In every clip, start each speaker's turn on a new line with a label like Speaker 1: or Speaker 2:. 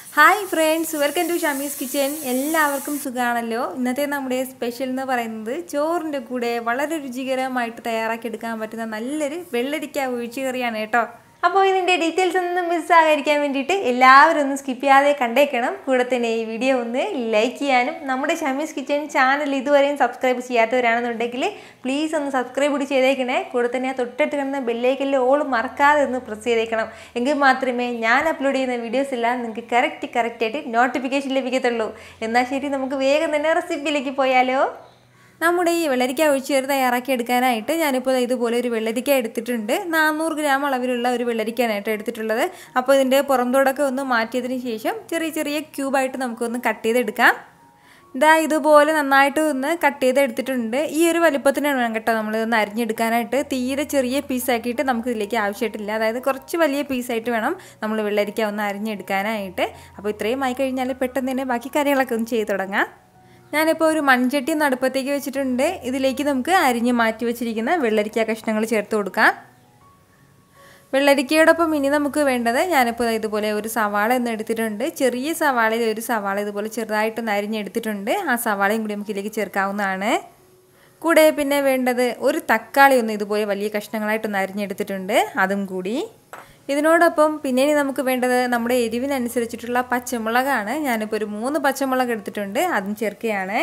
Speaker 1: hi friends welcome to Shamees kitchen എല്ലാവർക്കും സുഖമാണല്ലോ ഇന്നത്തെ നമ്മുടെ സ്പെഷ്യൽ എന്ന് പറയുന്നത് ചോറിൻ്റെ കൂടെ വളരെ രുചികരമായിട്ട് തയ്യാറാക്കി എടുക്കാൻ പറ്റുന്ന നല്ലൊരു വെള്ളരിക്ക ഒഴിച്ചു കറിയാണ് കേട്ടോ അപ്പോൾ ഇതിൻ്റെ ഡീറ്റെയിൽസ് ഒന്നും മിസ്സാകാതിരിക്കാൻ വേണ്ടിയിട്ട് എല്ലാവരും ഒന്ന് സ്കിപ്പ് ചെയ്യാതെ കണ്ടേക്കണം കൂടെ തന്നെ ഈ വീഡിയോ ഒന്ന് ലൈക്ക് ചെയ്യാനും നമ്മുടെ ഷമീസ് കിച്ചൻ ചാനൽ ഇതുവരെയും സബ്സ്ക്രൈബ് ചെയ്യാത്തവരാണെന്നുണ്ടെങ്കിൽ പ്ലീസ് ഒന്ന് സബ്സ്ക്രൈബ് കൂടി ചെയ്തേക്കണേ കൂടെ തന്നെ ആ തൊട്ടടുത്ത് കിടന്ന ബെല്ലേക്കല്ല് ഓൾ മറക്കാതെ ഒന്ന് പ്രസ് ചെയ്തേക്കണം എങ്കിൽ മാത്രമേ ഞാൻ അപ്ലോഡ് ചെയ്യുന്ന വീഡിയോസ് എല്ലാം നിങ്ങൾക്ക് കറക്റ്റ് കറക്റ്റായിട്ട് നോട്ടിഫിക്കേഷൻ ലഭിക്കത്തുള്ളൂ എന്നാൽ ശരി നമുക്ക് വേഗം തന്നെ റെസിപ്പിയിലേക്ക് പോയാലോ നമ്മുടെ ഈ വെള്ളരിക്ക ഒഴിച്ചേർ തയ്യാറാക്കി എടുക്കാനായിട്ട് ഞാനിപ്പോൾ ഇതുപോലെ ഒരു വെള്ളരിക്ക എടുത്തിട്ടുണ്ട് നാനൂറ് ഗ്രാം അളവിലുള്ള ഒരു വെള്ളരിക്കാനായിട്ട് എടുത്തിട്ടുള്ളത് അപ്പോൾ ഇതിൻ്റെ പുറംതോടൊക്കെ ഒന്ന് മാറ്റിയതിന് ശേഷം ചെറിയ ചെറിയ ക്യൂബായിട്ട് നമുക്കൊന്ന് കട്ട് ചെയ്തെടുക്കാം ഇതാ ഇതുപോലെ നന്നായിട്ട് ഒന്ന് കട്ട് ചെയ്ത് എടുത്തിട്ടുണ്ട് ഈ ഒരു വലിപ്പത്തിനാണ് വേണം കേട്ടോ നമ്മൾ ഒന്ന് അരിഞ്ഞെടുക്കാനായിട്ട് തീരെ ചെറിയ പീസാക്കിയിട്ട് നമുക്ക് ഇതിലേക്ക് ആവശ്യമായിട്ടില്ല അതായത് കുറച്ച് വലിയ പീസായിട്ട് വേണം നമ്മൾ വെള്ളരിക്ക ഒന്ന് അരിഞ്ഞെടുക്കാനായിട്ട് അപ്പോൾ ഇത്രയും ആയി കഴിഞ്ഞാൽ പെട്ടെന്ന് തന്നെ ബാക്കി കാര്യങ്ങളൊക്കെ ഒന്ന് ചെയ്ത് തുടങ്ങാം ഞാനിപ്പോൾ ഒരു മൺചട്ടി ഒന്ന് അടുപ്പത്തേക്ക് വെച്ചിട്ടുണ്ട് ഇതിലേക്ക് നമുക്ക് അരിഞ്ഞ് മാറ്റി വെച്ചിരിക്കുന്ന വെള്ളരിക്ക കഷ്ണങ്ങൾ ചേർത്ത് കൊടുക്കാം വെള്ളരിക്കയോടൊപ്പം ഇനി നമുക്ക് വേണ്ടത് ഞാനിപ്പോൾ ഇതുപോലെ ഒരു സവാള ഒന്ന് എടുത്തിട്ടുണ്ട് ചെറിയ സവാളയിൽ ഒരു സവാള ഇതുപോലെ ചെറുതായിട്ടൊന്ന് അരിഞ്ഞെടുത്തിട്ടുണ്ട് ആ സവാളയും കൂടി നമുക്ക് ഇതിലേക്ക് ചേർക്കാവുന്നതാണ് കൂടെ പിന്നെ വേണ്ടത് ഒരു തക്കാളി ഒന്ന് ഇതുപോലെ വലിയ കഷ്ണങ്ങളായിട്ടൊന്ന് അരിഞ്ഞെടുത്തിട്ടുണ്ട് അതും കൂടി ഇതിനോടൊപ്പം പിന്നെ ഇനി നമുക്ക് വേണ്ടത് നമ്മുടെ എരിവിനനുസരിച്ചിട്ടുള്ള പച്ചമുളകാണ് ഞാനിപ്പോൾ ഒരു മൂന്ന് പച്ചമുളക് എടുത്തിട്ടുണ്ട് അതും ചേർക്കുകയാണ്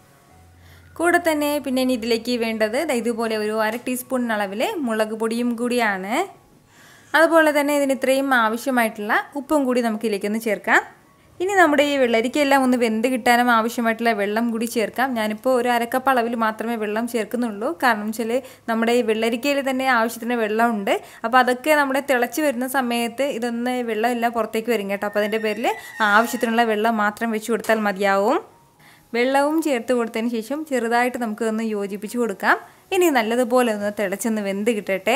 Speaker 1: കൂടെ തന്നെ പിന്നെ ഇനി ഇതിലേക്ക് വേണ്ടത് ഇതുപോലെ ഒരു അര ടീസ്പൂൺ അളവിൽ മുളക് പൊടിയും കൂടിയാണ് അതുപോലെ തന്നെ ഇതിന് ഇത്രയും ആവശ്യമായിട്ടുള്ള ഉപ്പും കൂടി നമുക്ക് ഇതിലേക്കൊന്ന് ചേർക്കാം ഇനി നമ്മുടെ ഈ വെള്ളരിക്കെല്ലാം ഒന്ന് വെന്ത് കിട്ടാനും ആവശ്യമായിട്ടുള്ള വെള്ളം കൂടി ചേർക്കാം ഞാനിപ്പോൾ ഒരു അരക്കപ്പ് അളവിൽ മാത്രമേ വെള്ളം ചേർക്കുന്നുള്ളൂ കാരണം വെച്ചാൽ നമ്മുടെ ഈ വെള്ളരിക്കയിൽ തന്നെ ആവശ്യത്തിന് വെള്ളമുണ്ട് അപ്പോൾ അതൊക്കെ നമ്മുടെ തിളച്ച് വരുന്ന സമയത്ത് ഇതൊന്ന് വെള്ളമെല്ലാം പുറത്തേക്ക് വരും കേട്ടോ അപ്പോൾ അതിൻ്റെ പേരിൽ ആവശ്യത്തിനുള്ള വെള്ളം മാത്രം വെച്ച് കൊടുത്താൽ മതിയാവും വെള്ളവും ചേർത്ത് കൊടുത്തതിന് ശേഷം ചെറുതായിട്ട് നമുക്ക് ഒന്ന് യോജിപ്പിച്ച് കൊടുക്കാം ഇനി നല്ലതുപോലെ ഒന്ന് തിളച്ചൊന്ന് വെന്ത് കിട്ടട്ടെ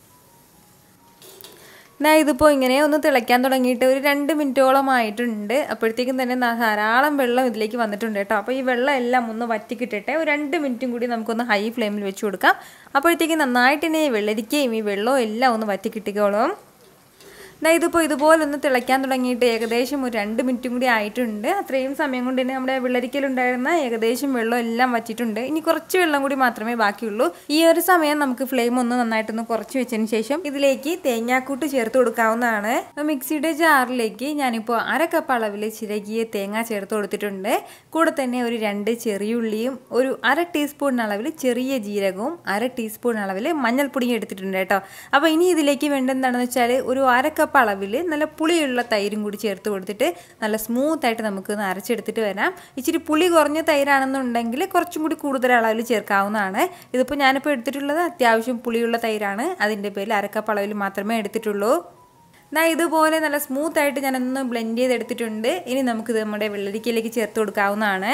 Speaker 1: ഞാൻ ഇതിപ്പോൾ ഇങ്ങനെ ഒന്ന് തിളയ്ക്കാൻ തുടങ്ങിയിട്ട് ഒരു രണ്ട് മിനിറ്റോളം ആയിട്ടുണ്ട് അപ്പോഴത്തേക്കും തന്നെ ധാരാളം വെള്ളം ഇതിലേക്ക് വന്നിട്ടുണ്ട് കേട്ടോ അപ്പോൾ ഈ വെള്ളം എല്ലാം ഒന്ന് വറ്റിക്കിട്ടട്ടെ ഒരു രണ്ട് മിനിറ്റും കൂടി നമുക്കൊന്ന് ഹൈ ഫ്ലെയിമിൽ വെച്ച് കൊടുക്കാം അപ്പോഴത്തേക്കും നന്നായിട്ട് തന്നെ ഈ വെള്ളരിക്കയും ഈ വെള്ളവും എല്ലാം ഒന്ന് വറ്റിക്കിട്ടിക്കോളും എന്നാൽ ഇതിപ്പോൾ ഇതുപോലെ ഒന്ന് തിളയ്ക്കാൻ തുടങ്ങിയിട്ട് ഏകദേശം ഒരു രണ്ട് മിനിറ്റും കൂടി ആയിട്ടുണ്ട് അത്രയും സമയം കൊണ്ട് തന്നെ നമ്മുടെ വെള്ളരിക്കലുണ്ടായിരുന്ന ഏകദേശം വെള്ളം എല്ലാം വറ്റിയിട്ടുണ്ട് ഇനി കുറച്ച് വെള്ളം കൂടി മാത്രമേ ബാക്കിയുള്ളൂ ഈ ഒരു സമയം നമുക്ക് ഫ്ലെയിം ഒന്ന് നന്നായിട്ടൊന്ന് കുറച്ച് വെച്ചതിന് ശേഷം ഇതിലേക്ക് തേങ്ങാക്കൂട്ട് ചേർത്ത് കൊടുക്കാവുന്നതാണ് മിക്സിയുടെ ജാറിലേക്ക് ഞാനിപ്പോൾ അര കപ്പ് അളവിൽ ചിരകിയ തേങ്ങ ചേർത്ത് കൊടുത്തിട്ടുണ്ട് കൂടെ തന്നെ ഒരു രണ്ട് ചെറിയുള്ളിയും ഒരു അര ടീസ്പൂൺ അളവിൽ ചെറിയ ജീരകവും അര ടീസ്പൂൺ അളവിൽ മഞ്ഞൾപ്പൊടിയും എടുത്തിട്ടുണ്ട് കേട്ടോ അപ്പോൾ ഇനി ഇതിലേക്ക് വേണ്ട എന്താണെന്ന് വെച്ചാൽ ഒരു അര കപ്പ് അളവിൽ നല്ല പുളിയുള്ള തൈരും കൂടി ചേർത്ത് കൊടുത്തിട്ട് നല്ല സ്മൂത്ത് ആയിട്ട് നമുക്ക് അരച്ചെടുത്തിട്ട് വരാം ഇച്ചിരി പുളി കുറഞ്ഞ തൈരാണെന്നുണ്ടെങ്കിൽ കുറച്ചും കൂടി കൂടുതൽ അളവിൽ ചേർക്കാവുന്നതാണ് ഇതിപ്പോൾ ഞാനിപ്പോൾ എടുത്തിട്ടുള്ളത് അത്യാവശ്യം പുളിയുള്ള തൈരാണ് അതിൻ്റെ പേരിൽ അരക്കപ്പ് അളവിൽ മാത്രമേ എടുത്തിട്ടുള്ളൂ എന്നാൽ ഇതുപോലെ നല്ല സ്മൂത്ത് ആയിട്ട് ഞാനൊന്ന് ബ്ലെൻഡ് ചെയ്തെടുത്തിട്ടുണ്ട് ഇനി നമുക്കിത് നമ്മുടെ വെള്ളരിക്കയിലേക്ക് ചേർത്ത് കൊടുക്കാവുന്നതാണ്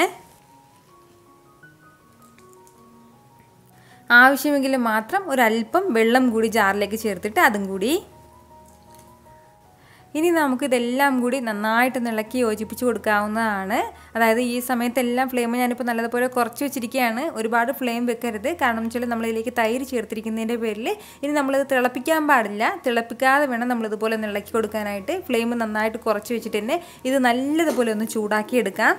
Speaker 1: ആവശ്യമെങ്കിൽ മാത്രം ഒരല്പം വെള്ളം കൂടി ജാറിലേക്ക് ചേർത്തിട്ട് അതും കൂടി ഇനി നമുക്കിതെല്ലാം കൂടി നന്നായിട്ട് ഇളക്കി യോജിപ്പിച്ച് കൊടുക്കാവുന്നതാണ് അതായത് ഈ സമയത്തെല്ലാം ഫ്ലെയിം ഞാനിപ്പോൾ നല്ലതുപോലെ കുറച്ച് വെച്ചിരിക്കുകയാണ് ഒരുപാട് ഫ്ലെയിം വെക്കരുത് കാരണം വെച്ചാൽ നമ്മളിതിലേക്ക് തൈര് ചേർത്തിരിക്കുന്നതിൻ്റെ പേരിൽ ഇനി നമ്മളിത് തിളപ്പിക്കാൻ പാടില്ല തിളപ്പിക്കാതെ വേണം നമ്മളിതുപോലെ ഒന്ന് ഇളക്കി കൊടുക്കാനായിട്ട് ഫ്ലെയിം നന്നായിട്ട് കുറച്ച് വെച്ചിട്ട് തന്നെ ഇത് നല്ലതുപോലെ ഒന്ന് ചൂടാക്കി എടുക്കാം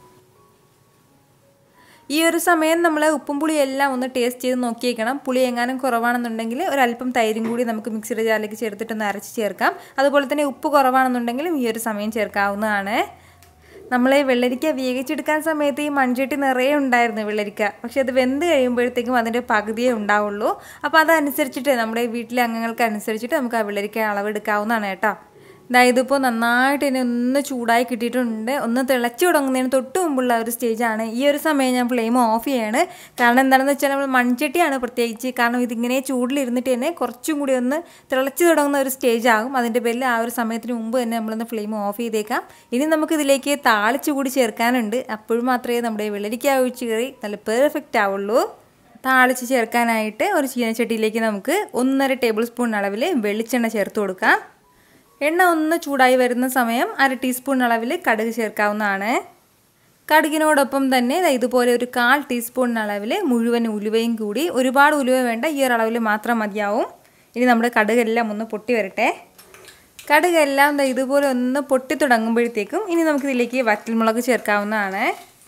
Speaker 1: ഈ ഒരു സമയം നമ്മൾ ഉപ്പും പുളിയും എല്ലാം ഒന്ന് ടേസ്റ്റ് ചെയ്ത് നോക്കിയേക്കണം പുളി എങ്ങാനും കുറവാണെന്നുണ്ടെങ്കിൽ ഒരല്പം തൈരും കൂടി നമുക്ക് മിക്സിയുടെ ജാറിലേക്ക് ചേർത്തിട്ടൊന്ന് അരച്ച് ചേർക്കാം അതുപോലെ തന്നെ ഉപ്പ് കുറവാണെന്നുണ്ടെങ്കിലും ഈ ഒരു സമയം ചേർക്കാവുന്നതാണ് നമ്മൾ വെള്ളരിക്ക വേവിച്ചെടുക്കാൻ സമയത്ത് ഈ മൺചട്ടി നിറയെ ഉണ്ടായിരുന്നു വെള്ളരിക്ക പക്ഷെ അത് വെന്ത് കഴിയുമ്പോഴത്തേക്കും അതിൻ്റെ പകുതിയേ ഉണ്ടാവുള്ളൂ അപ്പോൾ അതനുസരിച്ചിട്ട് നമ്മുടെ വീട്ടിലെ അംഗങ്ങൾക്ക് അനുസരിച്ചിട്ട് നമുക്ക് ആ വെള്ളരിക്ക അളവെടുക്കാവുന്നതാണ് കേട്ടോ അതായത് ഇപ്പോൾ നന്നായിട്ട് തന്നെ ഒന്ന് ചൂടായി കിട്ടിയിട്ടുണ്ട് ഒന്ന് തിളച്ചു തുടങ്ങുന്നതിന് തൊട്ട് മുമ്പുള്ള ഒരു സ്റ്റേജാണ് ഈ ഒരു സമയം ഞാൻ ഫ്ലെയിം ഓഫ് ചെയ്യാണ് കാരണം എന്താണെന്ന് വെച്ചാൽ നമ്മൾ മൺചട്ടിയാണ് പ്രത്യേകിച്ച് കാരണം ഇതിങ്ങനെ ചൂടിലിരുന്നിട്ട് തന്നെ കുറച്ചും കൂടി ഒന്ന് തിളച്ചു തുടങ്ങുന്ന ഒരു സ്റ്റേജ് ആകും അതിൻ്റെ പേരിൽ ആ ഒരു സമയത്തിന് മുമ്പ് തന്നെ നമ്മളൊന്ന് ഫ്ലെയിം ഓഫ് ചെയ്തേക്കാം ഇനി നമുക്കിതിലേക്ക് താളിച്ച് കൂടി ചേർക്കാനുണ്ട് അപ്പോഴും മാത്രമേ നമ്മുടെ വെള്ളരിക്ക ഒഴിച്ച് കറി നല്ല പെർഫെക്റ്റ് ആവുള്ളൂ താളിച്ച് ചേർക്കാനായിട്ട് ഒരു ചീനച്ചട്ടിയിലേക്ക് നമുക്ക് ഒന്നര ടേബിൾ സ്പൂൺ അളവിൽ വെളിച്ചെണ്ണ ചേർത്ത് കൊടുക്കാം എണ്ണ ഒന്ന് ചൂടായി വരുന്ന സമയം അര ടീസ്പൂൺ അളവിൽ കടുക് ചേർക്കാവുന്നതാണ് കടുകിനോടൊപ്പം തന്നെ ഇതുപോലെ ഒരു കാൽ ടീസ്പൂൺ അളവിൽ മുഴുവൻ ഉലുവയും കൂടി ഒരുപാട് ഉലുവ വേണ്ട ഈ ഒരു അളവിൽ മാത്രം മതിയാവും ഇനി നമ്മുടെ കടുകെല്ലാം ഒന്ന് പൊട്ടി വരട്ടെ കടുകെല്ലാം ദാ ഇതുപോലെ ഒന്ന് പൊട്ടി തുടങ്ങുമ്പോഴത്തേക്കും ഇനി നമുക്കിതിലേക്ക് വറ്റൽമുളക് ചേർക്കാവുന്നതാണ്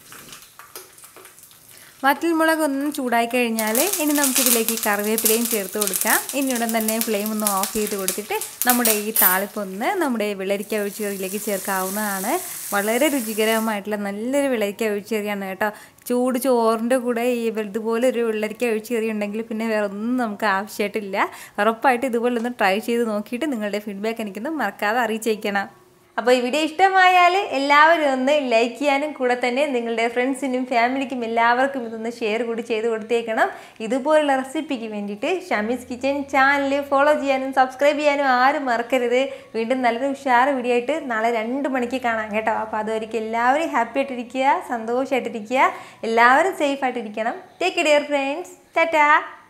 Speaker 1: വറ്റൽമുളക് ഒന്ന് ചൂടായി കഴിഞ്ഞാൽ ഇനി നമുക്കിതിലേക്ക് കറിവേപ്പിലയും ചേർത്ത് കൊടുക്കാം ഇനി ഉടൻ തന്നെ ഫ്ലെയിം ഒന്ന് ഓഫ് ചെയ്ത് കൊടുത്തിട്ട് നമ്മുടെ ഈ താളിപ്പൊന്ന് നമ്മുടെ വെള്ളരിക്ക ഒഴിച്ചുകറിയിലേക്ക് ചേർക്കാവുന്നതാണ് വളരെ രുചികരമായിട്ടുള്ള നല്ലൊരു വെള്ളരിക്ക ഒഴിച്ചുകറിയാണ് കേട്ടോ ചൂട് ചോറിൻ്റെ കൂടെ ഈ ഇതുപോലെ ഒരു വെള്ളരിക്ക ഒഴിച്ചുകറി ഉണ്ടെങ്കിൽ പിന്നെ വേറെ ഒന്നും നമുക്ക് ആവശ്യമായിട്ടില്ല ഉറപ്പായിട്ട് ഇതുപോലെ ഒന്ന് ട്രൈ ചെയ്ത് നോക്കിയിട്ട് നിങ്ങളുടെ ഫീഡ്ബാക്ക് എനിക്കൊന്ന് മറക്കാതെ അറിയിച്ചേക്കണം അപ്പോൾ ഈ വീഡിയോ ഇഷ്ടമായാൽ എല്ലാവരും ഒന്ന് ലൈക്ക് ചെയ്യാനും കൂടെ തന്നെ നിങ്ങളുടെ ഫ്രണ്ട്സിനും ഫാമിലിക്കും എല്ലാവർക്കും ഇതൊന്ന് ഷെയർ കൂടി ചെയ്ത് കൊടുത്തേക്കണം ഇതുപോലുള്ള റെസിപ്പിക്ക് വേണ്ടിയിട്ട് ഷമീസ് കിച്ചൻ ചാനൽ ഫോളോ ചെയ്യാനും സബ്സ്ക്രൈബ് ചെയ്യാനും ആരും മറക്കരുത് വീണ്ടും നല്ലൊരു ഉഷാറ് വീഡിയോ ആയിട്ട് നാളെ രണ്ട് മണിക്ക് കാണാം കേട്ടോ അപ്പോൾ അതുവരെയ്ക്ക് എല്ലാവരും ഹാപ്പി ആയിട്ടിരിക്കുക സന്തോഷമായിട്ടിരിക്കുക എല്ലാവരും സേഫ് ആയിട്ടിരിക്കണം ടേക്ക് കെയർ ഫ്രണ്ട്സ് ടാറ്റാ